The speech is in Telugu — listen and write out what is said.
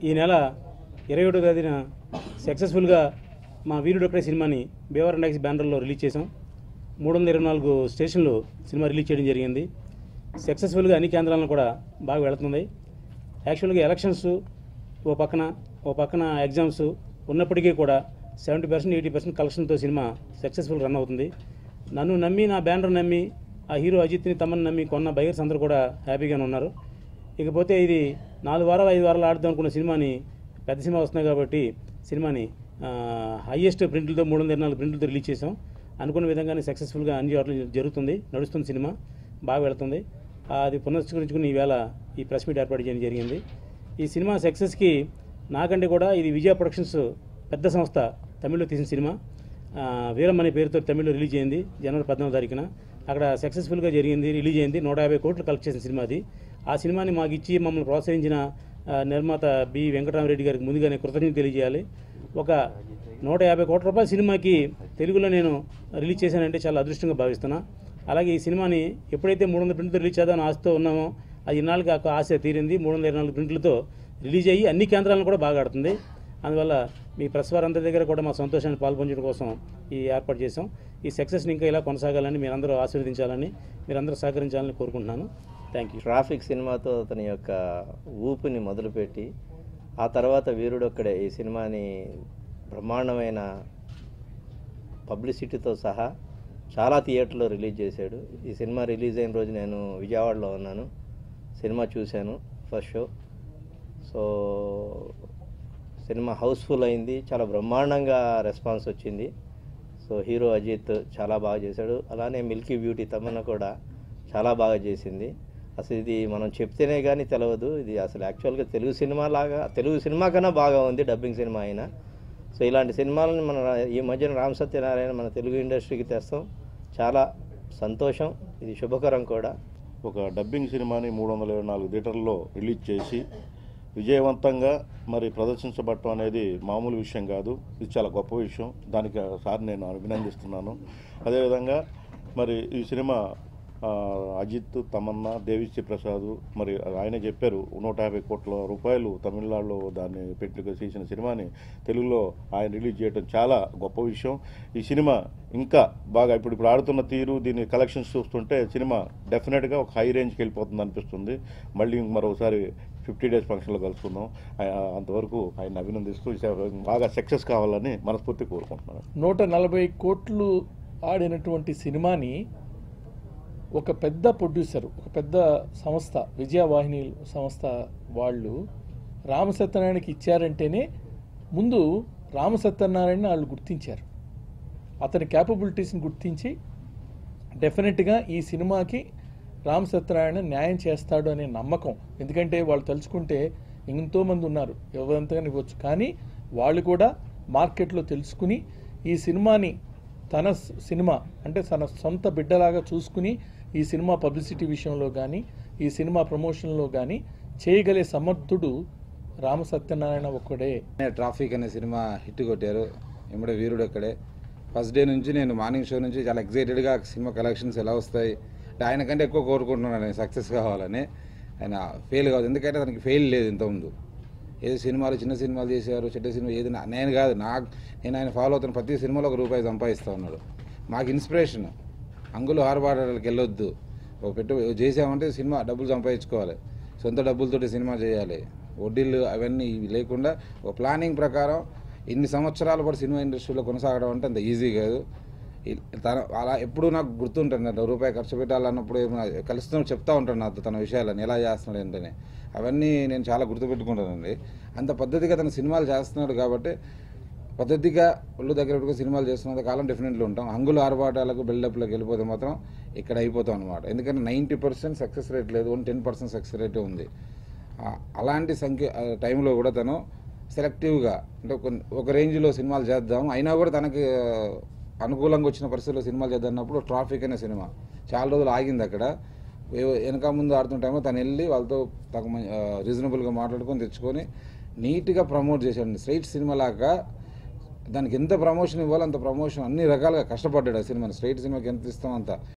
ఈ నెల ఇరవై ఒకటో తేదీన సక్సెస్ఫుల్గా మా వీరుడు ఒక్కడే సినిమాని బేవర్ డాక్స్ బ్యానర్లో రిలీజ్ చేసాం మూడు వందల ఇరవై నాలుగు స్టేషన్లు సినిమా రిలీజ్ చేయడం జరిగింది సక్సెస్ఫుల్గా అన్ని కేంద్రాలను కూడా బాగా వెళుతుంది యాక్చువల్గా ఎలక్షన్స్ ఓ పక్కన ఓ పక్కన ఎగ్జామ్స్ ఉన్నప్పటికీ కూడా సెవెంటీ పర్సెంట్ ఎయిటీ పర్సెంట్ కలెక్షన్తో సినిమా సక్సెస్ఫుల్ రన్ అవుతుంది నన్ను నమ్మి నా బ్యానర్ నమ్మి ఆ హీరో అజిత్ని తమని నమ్మి కొన్న బయర్స్ అందరూ కూడా హ్యాపీగానే ఉన్నారు ఇకపోతే ఇది నాలుగు వారాలు ఐదు వారాలు ఆడుదాం అనుకున్న సినిమాని పెద్ద సినిమా వస్తున్నాయి కాబట్టి సినిమాని హైయెస్ట్ ప్రింట్లతో మూడు వందల ఇరవై నాలుగు ప్రింట్లతో రిలీజ్ చేసాం అనుకున్న విధంగానే సక్సెస్ఫుల్గా అన్ని చోట్ల జరుగుతుంది నడుస్తుంది సినిమా బాగా వెళుతుంది ఆ, అది పునస్కరించుకుని ఈవేళ ఈ ప్రెస్ మీట్ ఏర్పాటు చేయడం జరిగింది ఈ సినిమా సక్సెస్కి నాకంటే కూడా ఇది విజయ ప్రొడక్షన్స్ పెద్ద సంస్థ తమిళ్లో తీసిన సినిమా ఆ, వీరం అనే పేరుతో తమిళ్లో రిలీజ్ అయింది జనవరి పద్నాలుగు తారీఖున అక్కడ సక్సెస్ఫుల్గా జరిగింది రిలీజ్ అయింది నూట యాభై కోట్లు కలెక్ట్ చేసిన సినిమా అది ఆ సినిమాని మాకు ఇచ్చి మమ్మల్ని ప్రోత్సహించిన ఆ, నిర్మాత బి వెంకటరామరెడ్డి గారికి ముందుగానే కృతజ్ఞత తెలియజేయాలి ఒక నూట యాభై కోట్ల రూపాయల సినిమాకి తెలుగులో నేను రిలీజ్ చేశానంటే చాలా అదృష్టంగా భావిస్తున్నా అలాగే ఈ సినిమాని ఎప్పుడైతే మూడు వందల ప్రింట్లతో రిలీజ్ చేద్దామని ఆశతో ఉన్నామో అది ఇన్నాళ్ళకి ఆ ఆశ తీరింది మూడు వందల ఇరవై నాలుగు ప్రింట్లతో రిలీజ్ అయ్యి అన్ని కేంద్రాలను కూడా బాగా ఆడుతుంది అందువల్ల మీ ప్రెస్ వారందరి దగ్గర కూడా మా సంతోషాన్ని పాల్పంచడం కోసం ఈ ఏర్పాటు చేసాం ఈ సక్సెస్ని ఇంకా ఇలా కొనసాగాలని మీరందరూ ఆశీర్వదించాలని మీరందరూ సహకరించాలని కోరుకుంటున్నాను థ్యాంక్ యూ ట్రాఫిక్ సినిమాతో అతని యొక్క ఊపిని మొదలుపెట్టి ఆ తర్వాత వీరుడొక్కడే ఈ సినిమాని బ్రహ్మాండమైన పబ్లిసిటీతో సహా చాలా థియేటర్లో రిలీజ్ చేశాడు ఈ సినిమా రిలీజ్ అయిన రోజు నేను విజయవాడలో ఉన్నాను సినిమా చూశాను ఫస్ట్ షో సో సినిమా హౌస్ఫుల్ అయింది చాలా బ్రహ్మాండంగా రెస్పాన్స్ వచ్చింది సో హీరో అజిత్ చాలా బాగా చేశాడు అలానే మిల్కీ బ్యూటీ తమన్నా కూడా చాలా బాగా చేసింది అసలు ఇది మనం చెప్తేనే కానీ తెలియదు ఇది అసలు యాక్చువల్గా తెలుగు సినిమా లాగా తెలుగు సినిమా కన్నా బాగా ఉంది డబ్బింగ్ సినిమా అయినా సో ఇలాంటి సినిమాలను మన ఈ మధ్యన రామ్ సత్యనారాయణ మన తెలుగు ఇండస్ట్రీకి తెస్తాం చాలా సంతోషం ఇది శుభకరం కూడా ఒక డబ్బింగ్ సినిమాని మూడు వందల ఇరవై నాలుగు థియేటర్లలో రిలీజ్ చేసి విజయవంతంగా మరి ప్రదర్శించబడటం అనేది మామూలు విషయం కాదు ఇది చాలా గొప్ప విషయం దానికి సార్ నేను అభినందిస్తున్నాను అదేవిధంగా మరి ఈ సినిమా ఆ, అజిత్ తమన్నా దేవిశ్రీ ప్రసాద్ మరి ఆయన చెప్పారు నూట యాభై కోట్ల రూపాయలు తమిళనాడులో దాన్ని పెట్టి తీసిన సినిమాని తెలుగులో ఆయన రిలీజ్ చేయడం చాలా గొప్ప విషయం ఈ సినిమా ఇంకా బాగా ఇప్పుడు ఇప్పుడు ఆడుతున్న తీరు దీని కలెక్షన్స్ చూస్తుంటే సినిమా డెఫినెట్గా ఒక హై రేంజ్కి వెళ్ళిపోతుంది అనిపిస్తుంది మళ్ళీ మరొకసారి ఫిఫ్టీ డేస్ ఫంక్షన్లో కలుసుకుందాం ఆయన అంతవరకు ఆయన అభినందిస్తూ ఈ సేవ బాగా సక్సెస్ కావాలని మనస్ఫూర్తి కోరుకుంటున్నాను నూట నలభై కోట్లు ఆడినటువంటి సినిమాని ఒక పెద్ద ప్రొడ్యూసర్ ఒక పెద్ద సంస్థ విజయవాహిని సంస్థ వాళ్ళు రామసత్యనారాయణకి ఇచ్చారంటేనే ముందు రామసత్యనారాయణ వాళ్ళు గుర్తించారు అతని క్యాపబిలిటీస్ని గుర్తించి డెఫినెట్గా ఈ సినిమాకి రామ్ సత్యనారాయణ న్యాయం చేస్తాడు అనే నమ్మకం ఎందుకంటే వాళ్ళు తలుచుకుంటే ఎంతో మంది ఉన్నారు ఎవరంతగా ఇవ్వచ్చు కానీ వాళ్ళు కూడా మార్కెట్లో తెలుసుకుని ఈ సినిమాని తన స్- సినిమా అంటే తన సొంత బిడ్డలాగా చూసుకుని ఈ సినిమా పబ్లిసిటీ విషయంలో కానీ ఈ సినిమా ప్రమోషన్లో కానీ చేయగలే సమర్థుడు రామ సత్యనారాయణ ఒక్కడే ట్రాఫిక్ అనే సినిమా హిట్ కొట్టారు ఎమ్మడే వీరుడు అక్కడే ఫస్ట్ డే నుంచి నేను మార్నింగ్ షో నుంచి చాలా ఎక్సైటెడ్గా సినిమా కలెక్షన్స్ ఎలా వస్తాయి అంటే ఆయన కంటే ఎక్కువ కోరుకుంటున్నాను నేను సక్సెస్ కావాలని ఆయన ఫెయిల్ కాదు ఎందుకంటే తనకి ఫెయిల్ లేదు ఇంతకుముందు ఏదో సినిమాలు చిన్న సినిమాలు చేశారు చెడ్డ సినిమా ఏది నా- నేను కాదు నాకు నేను ఆయన ఫాలో అవుతున్న ప్రతి సినిమాలో ఒక రూపాయి సంపాదిస్తూ ఉన్నాడు మాకు ఇన్స్పిరేషన్ అంగులు ఆర్బాటలకు వెళ్ళొద్దు ఒక పెట్టు చేసామంటే సినిమా డబ్బులు సంపాదించుకోవాలి సొంత డబ్బులతోటి సినిమా చేయాలి వడ్డీలు అవన్నీ ఇవి లేకుండా ఒక ప్లానింగ్ ప్రకారం ఇన్ని సంవత్సరాల పాటు సినిమా ఇండస్ట్రీలో కొనసాగడం అంటే అంత ఈజీ కాదు ఈ- తన అలా ఎప్పుడు నాకు గుర్తుంటాను నేను రూపాయి ఖర్చు పెట్టాలన్నప్పుడు ఏమైనా కలుస్తూ చెప్తా ఉంటాను నాతో తన విషయాలను ఎలా చేస్తున్నాడు ఏంటని అవన్నీ నేను చాలా గుర్తుపెట్టుకుంటానండి అంత పద్ధతిగా తన సినిమాలు చేస్తున్నాడు కాబట్టి పద్ధతిగా ఒళ్ళు దగ్గర పెట్టుకుని సినిమాలు చేస్తున్నంత కాలం డెఫినెట్లీ ఉంటాం హంగులు ఆర్భాటాలకు బిల్డప్లకు వెళ్ళిపోతే మాత్రం ఇక్కడ అయిపోతాం అనమాట ఎందుకంటే నైంటీ పర్సెంట్ సక్సెస్ రేట్ లేదు ఓన్లీ టెన్ పర్సెంట్ సక్సెస్ రేటే ఉంది ఆ, అలాంటి సంఖ్య ఆ, టైంలో కూడా తను సెలెక్టివ్గా అంటే కొన్ని- ఒక రేంజ్లో సినిమాలు చేద్దాం అయినా కూడా తనకి ఆ, అనుకూలంగా వచ్చిన పరిస్థితుల్లో సినిమాలు చేద్దాం అన్నప్పుడు ట్రాఫిక్ అనే సినిమా చాలా రోజులు ఆగింది అక్కడ ఏ- వెనక ముందు ఆడుతున్న టైంలో తను వెళ్ళి వాళ్ళతో తగు రీజనబుల్గా మాట్లాడుకొని తెచ్చుకొని నీట్గా ప్రమోట్ చేశాడు స్ట్రైట్ సినిమా లాగా దానికి ఎంత ప్రమోషన్ ఇవ్వాలో అంత ప్రమోషన్ అన్ని రకాలుగా కష్టపడ్డాడు ఆ సినిమాని స్ట్రైట్ సినిమాకి ఎంత ఇస్తాం అంత